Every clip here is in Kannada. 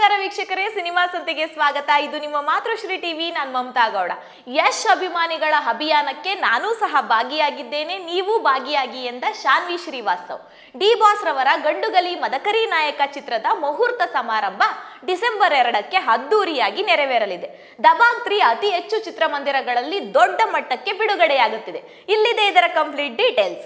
ನಮಸ್ಕಾರ ವೀಕ್ಷಕರೇ ಸಿನಿಮಾ ಸಂತೆಗೆ ಸ್ವಾಗತ ಇದು ನಿಮ್ಮ ಮಾತೃಶ್ರೀ ಟಿವಿ ನಾನು ಮಮತಾ ಗೌಡ ಯಶ್ ಅಭಿಮಾನಿಗಳ ಅಭಿಯಾನಕ್ಕೆ ನಾನೂ ಸಹ ಭಾಗಿಯಾಗಿದ್ದೇನೆ ನೀವು ಭಾಗಿಯಾಗಿ ಎಂದ ಶಾನ್ವಿ ಶ್ರೀವಾಸ್ತವ್ ಡಿ ಬಾಸ್ ರವರ ಗಂಡುಗಲಿ ಮದಕರಿ ನಾಯಕ ಚಿತ್ರದ ಮುಹೂರ್ತ ಸಮಾರಂಭ ಡಿಸೆಂಬರ್ ಎರಡಕ್ಕೆ ಅದ್ದೂರಿಯಾಗಿ ನೆರವೇರಲಿದೆ ದಬಾಂಗ್ ತ್ರೀ ಅತಿ ಹೆಚ್ಚು ಚಿತ್ರಮಂದಿರಗಳಲ್ಲಿ ದೊಡ್ಡ ಮಟ್ಟಕ್ಕೆ ಬಿಡುಗಡೆಯಾಗುತ್ತಿದೆ ಇಲ್ಲಿದೆ ಇದರ ಕಂಪ್ಲೀಟ್ ಡೀಟೇಲ್ಸ್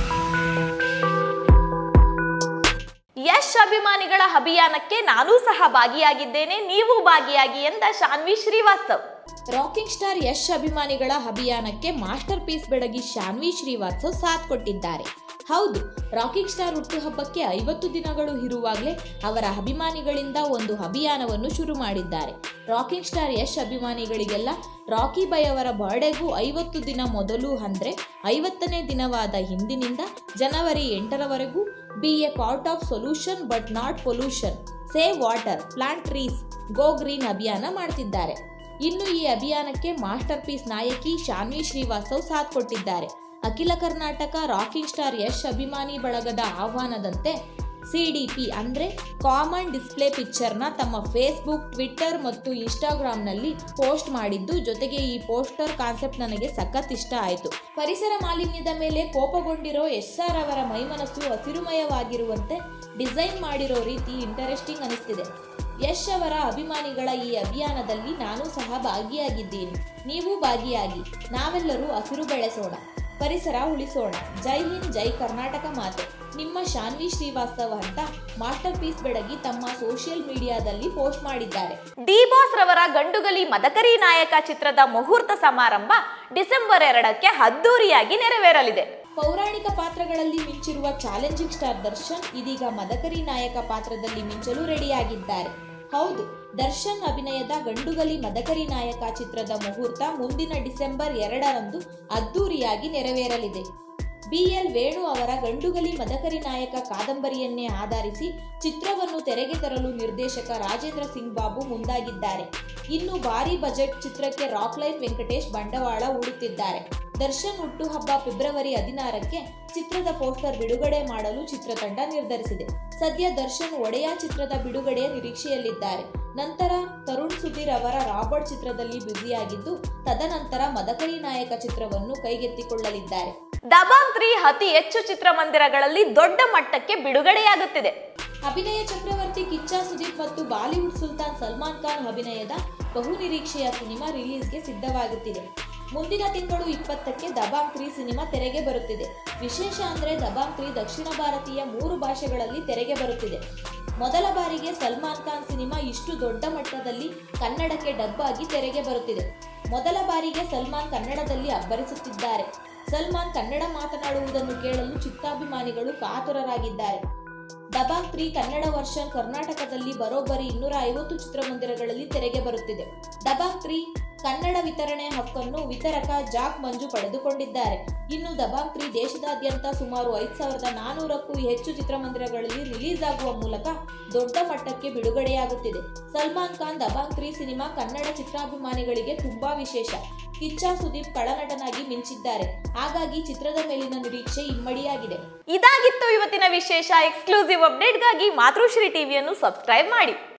ಯಶ್ ಅಭಿಮಾನಿಗಳ ಅಭಿಯಾನಕ್ಕೆ ನಾನೂ ಸಹ ಭಾಗಿಯಾಗಿದ್ದೇನೆ ನೀವು ಭಾಗಿಯಾಗಿ ಎಂದ ಶಾನ್ವಿ ಶ್ರೀವಾಸ್ತವ್ ರಾಕಿಂಗ್ ಸ್ಟಾರ್ ಯಶ್ ಅಭಿಮಾನಿಗಳ ಅಭಿಯಾನಕ್ಕೆ ಮಾಸ್ಟರ್ ಪೀಸ್ ಬೆಡಗಿ ಶಾನ್ವಿ ಶ್ರೀವಾತ್ಸವ್ ಸಾಥ್ ಕೊಟ್ಟಿದ್ದಾರೆ ಹೌದು ರಾಕಿಂಗ್ ಸ್ಟಾರ್ ಹುಟ್ಟುಹಬ್ಬಕ್ಕೆ ಐವತ್ತು ದಿನಗಳು ಇರುವಾಗಲೇ ಅವರ ಅಭಿಮಾನಿಗಳಿಂದ ಒಂದು ಅಭಿಯಾನವನ್ನು ಶುರು ಮಾಡಿದ್ದಾರೆ ರಾಕಿಂಗ್ ಸ್ಟಾರ್ ಯಶ್ ಅಭಿಮಾನಿಗಳಿಗೆಲ್ಲ ರಾಕಿ ಬೈ ಅವರ ಬರ್ಡೇಗೂ ಐವತ್ತು ದಿನ ಮೊದಲು ಅಂದರೆ ಐವತ್ತನೇ ದಿನವಾದ ಹಿಂದಿನಿಂದ ಜನವರಿ ಎಂಟರವರೆಗೂ be a part of solution but not pollution save water plant trees go green ಅಭಿಯಾನ ಮಾಡ್ತಿದ್ದಾರೆ ಇನ್ನು ಈ ಅಭಿಯಾನಕ್ಕೆ ಮಾಸ್ಟರ್ ಪೀಸ್ ನಾಯಕಿ ಶಾನ್ವಿ ಶ್ರೀವಾಸ್ತವ್ ಸಾಥ್ ಕೊಟ್ಟಿದ್ದಾರೆ ಅಖಿಲ ಕರ್ನಾಟಕ ರಾಕಿಂಗ್ ಸ್ಟಾರ್ ಯಶ್ ಅಭಿಮಾನಿ ಬಳಗದ ಆಹ್ವಾನದಂತೆ ಸಿಡಿಪಿ ಅಂದರೆ ಕಾಮನ್ ಡಿಸ್ಪ್ಲೇ ಪಿಕ್ಚರ್ನ ತಮ್ಮ ಫೇಸ್ಬುಕ್ ಟ್ವಿಟ್ಟರ್ ಮತ್ತು ಇನ್ಸ್ಟಾಗ್ರಾಮ್ನಲ್ಲಿ ಪೋಸ್ಟ್ ಮಾಡಿದ್ದು ಜೊತೆಗೆ ಈ ಪೋಸ್ಟರ್ ಕಾನ್ಸೆಪ್ಟ್ ನನಗೆ ಸಖತ್ ಇಷ್ಟ ಆಯಿತು ಪರಿಸರ ಮಾಲಿನ್ಯದ ಮೇಲೆ ಕೋಪಗೊಂಡಿರೋ ಎಸ್ ಆರ್ ಅವರ ಮೈಮನಸ್ಸು ಹಸಿರುಮಯವಾಗಿರುವಂತೆ ಡಿಸೈನ್ ಮಾಡಿರೋ ರೀತಿ ಇಂಟರೆಸ್ಟಿಂಗ್ ಅನಿಸ್ತಿದೆ ಯಶ್ ಅವರ ಅಭಿಮಾನಿಗಳ ಈ ಅಭಿಯಾನದಲ್ಲಿ ನಾನು ಸಹ ಭಾಗಿಯಾಗಿದ್ದೀನಿ ನೀವು ಭಾಗಿಯಾಗಿ ನಾವೆಲ್ಲರೂ ಹಸಿರು ಬೆಳೆಸೋಣ ಪರಿಸರ ಉಳಿಸೋಣ ಜೈ ಹಿಂದ್ ಜೈ ಕರ್ನಾಟಕ ಮಾತೆ ನಿಮ್ಮ ಶಾನ್ವಿ ಶ್ರೀವಾಸ್ತವ ಅಂತ ಮಾಸ್ಟರ್ ಪೀಸ್ ಬೆಡಗಿ ತಮ್ಮ ಸೋಷಿಯಲ್ ಮೀಡಿಯಾದಲ್ಲಿ ಪೋಸ್ಟ್ ಮಾಡಿದ್ದಾರೆ ಡಿ ಬಾಸ್ ರವರ ಗಂಡುಗಲಿ ಮದಕರಿ ನಾಯಕ ಚಿತ್ರದ ಮುಹೂರ್ತ ಸಮಾರಂಭ ಡಿಸೆಂಬರ್ ಎರಡಕ್ಕೆ ಅದ್ದೂರಿಯಾಗಿ ನೆರವೇರಲಿದೆ ಪೌರಾಣಿಕ ಪಾತ್ರಗಳಲ್ಲಿ ಮಿಂಚಿರುವ ಚಾಲೆಂಜಿಂಗ್ ಸ್ಟಾರ್ ದರ್ಶನ್ ಇದೀಗ ಮದಕರಿ ನಾಯಕ ಪಾತ್ರದಲ್ಲಿ ಮಿಂಚಲು ರೆಡಿಯಾಗಿದ್ದಾರೆ ಹೌದು ದರ್ಶನ್ ಅಭಿನಯದ ಗಂಡುಗಲಿ ಮದಕರಿ ನಾಯಕ ಚಿತ್ರದ ಮುಹೂರ್ತ ಮುಂದಿನ ಡಿಸೆಂಬರ್ ಎರಡರಂದು ಅದ್ದೂರಿಯಾಗಿ ನೆರವೇರಲಿದೆ ಬಿಎಲ್ ವೇಣು ಅವರ ಗಂಡುಗಲಿ ಮದಕರಿ ನಾಯಕ ಕಾದಂಬರಿಯನ್ನೇ ಆಧರಿಸಿ ಚಿತ್ರವನ್ನು ತೆರೆಗೆ ತರಲು ನಿರ್ದೇಶಕ ರಾಜೇಂದ್ರ ಸಿಂಗ್ ಬಾಬು ಮುಂದಾಗಿದ್ದಾರೆ ಇನ್ನು ಭಾರಿ ಬಜೆಟ್ ಚಿತ್ರಕ್ಕೆ ರಾಕ್ಲೈನ್ ವೆಂಕಟೇಶ್ ಬಂಡವಾಳ ಹೂಡುತ್ತಿದ್ದಾರೆ ದರ್ಶನ್ ಹುಟ್ಟುಹಬ್ಬ ಫೆಬ್ರವರಿ ಹದಿನಾರಕ್ಕೆ ಚಿತ್ರದ ಪೋಸ್ಟರ್ ಬಿಡುಗಡೆ ಮಾಡಲು ಚಿತ್ರತಂಡ ನಿರ್ಧರಿಸಿದೆ ಸದ್ಯ ದರ್ಶನ್ ಒಡೆಯ ಚಿತ್ರದ ಬಿಡುಗಡೆಯ ನಿರೀಕ್ಷೆಯಲ್ಲಿದ್ದಾರೆ ನಂತರ ತರುಣ್ ಸುಧೀರ್ ಅವರ ರಾಬರ್ಟ್ ಚಿತ್ರದಲ್ಲಿ ಬ್ಯುಸಿಯಾಗಿದ್ದು ತದನಂತರ ಮದಕರಿ ನಾಯಕ ಚಿತ್ರವನ್ನು ಕೈಗೆತ್ತಿಕೊಳ್ಳಲಿದ್ದಾರೆ ದಬಾಂಗ್ ತ್ರೀ ಅತಿ ಹೆಚ್ಚು ಚಿತ್ರಮಂದಿರಗಳಲ್ಲಿ ದೊಡ್ಡ ಮಟ್ಟಕ್ಕೆ ಬಿಡುಗಡೆಯಾಗುತ್ತಿದೆ ಅಭಿನಯ ಚಕ್ರವರ್ತಿ ಕಿಚ್ಚ ಸುದೀಪ್ ಮತ್ತು ಬಾಲಿವುಡ್ ಸುಲ್ತಾನ್ ಸಲ್ಮಾನ್ ಖಾನ್ ಅಭಿನಯದ ಬಹು ನಿರೀಕ್ಷೆಯ ಸಿನಿಮಾ ರಿಲೀಸ್ಗೆ ಸಿದ್ಧವಾಗುತ್ತಿದೆ ಮುಂದಿನ ತಿಂಗಳು ಇಪ್ಪತ್ತಕ್ಕೆ ದಬಾಂಗ್ ತ್ರೀ ಸಿನಿಮಾ ತೆರೆಗೆ ಬರುತ್ತಿದೆ ವಿಶೇಷ ಅಂದರೆ ದಬಾಂಗ್ ತ್ರೀ ದಕ್ಷಿಣ ಭಾರತೀಯ ಮೂರು ಭಾಷೆಗಳಲ್ಲಿ ತೆರೆಗೆ ಬರುತ್ತಿದೆ ಮೊದಲ ಬಾರಿಗೆ ಸಲ್ಮಾನ್ ಖಾನ್ ಸಿನಿಮಾ ಇಷ್ಟು ದೊಡ್ಡ ಮಟ್ಟದಲ್ಲಿ ಕನ್ನಡಕ್ಕೆ ಡಬ್ ಆಗಿ ತೆರೆಗೆ ಬರುತ್ತಿದೆ ಮೊದಲ ಬಾರಿಗೆ ಸಲ್ಮಾನ್ ಕನ್ನಡದಲ್ಲಿ ಅಬ್ಬರಿಸುತ್ತಿದ್ದಾರೆ ಸಲ್ಮಾನ್ ಕನ್ನಡ ಮಾತನಾಡುವುದನ್ನು ಕೇಳಲು ಚಿತ್ತಾಭಿಮಾನಿಗಳು ಕಾತುರರಾಗಿದ್ದಾರೆ ದಬಾಂಗ್ ತ್ರೀ ಕನ್ನಡ ವರ್ಷನ್ ಕರ್ನಾಟಕದಲ್ಲಿ ಬರೋಬ್ಬರಿ ಇನ್ನೂರ ಐವತ್ತು ಚಿತ್ರಮಂದಿರಗಳಲ್ಲಿ ತೆರೆಗೆ ಬರುತ್ತಿದೆ ದಬಾಂಗ್ ತ್ರೀ ಕನ್ನಡ ವಿತರಣೆ ಹಕ್ಕನ್ನು ವಿತರಕ ಜಾಕ್ ಮಂಜು ಪಡೆದುಕೊಂಡಿದ್ದಾರೆ ಇನ್ನು ದಬಾಂಗ್ ತ್ರೀ ದೇಶದಾದ್ಯಂತ ಸುಮಾರು ಐದು ಸಾವಿರದ ನಾನೂರಕ್ಕೂ ಹೆಚ್ಚು ಚಿತ್ರಮಂದಿರಗಳಲ್ಲಿ ರಿಲೀಸ್ ಆಗುವ ಮೂಲಕ ದೊಡ್ಡ ಮಟ್ಟಕ್ಕೆ ಬಿಡುಗಡೆಯಾಗುತ್ತಿದೆ ಸಲ್ಮಾನ್ ಖಾನ್ ದಬಾಂಗ್ ತ್ರೀ ಸಿನಿಮಾ ಕನ್ನಡ ಚಿತ್ರಾಭಿಮಾನಿಗಳಿಗೆ ತುಂಬಾ ವಿಶೇಷ ಕಿಚ್ಚ ಸುದೀಪ್ ಕಳನಟನಾಗಿ ಮಿಂಚಿದ್ದಾರೆ ಹಾಗಾಗಿ ಚಿತ್ರದ ಮೇಲಿನ ನಿರೀಕ್ಷೆ ಇಮ್ಮಡಿಯಾಗಿದೆ ಇದಾಗಿತ್ತು ಇವತ್ತಿನ ವಿಶೇಷ ಎಕ್ಸ್ಕ್ಲೂಸಿವ್ ಅಪ್ಡೇಟ್ಗಾಗಿ ಮಾತೃಶ್ರೀ ಟಿವಿಯನ್ನು ಸಬ್ಸ್ಕ್ರೈಬ್ ಮಾಡಿ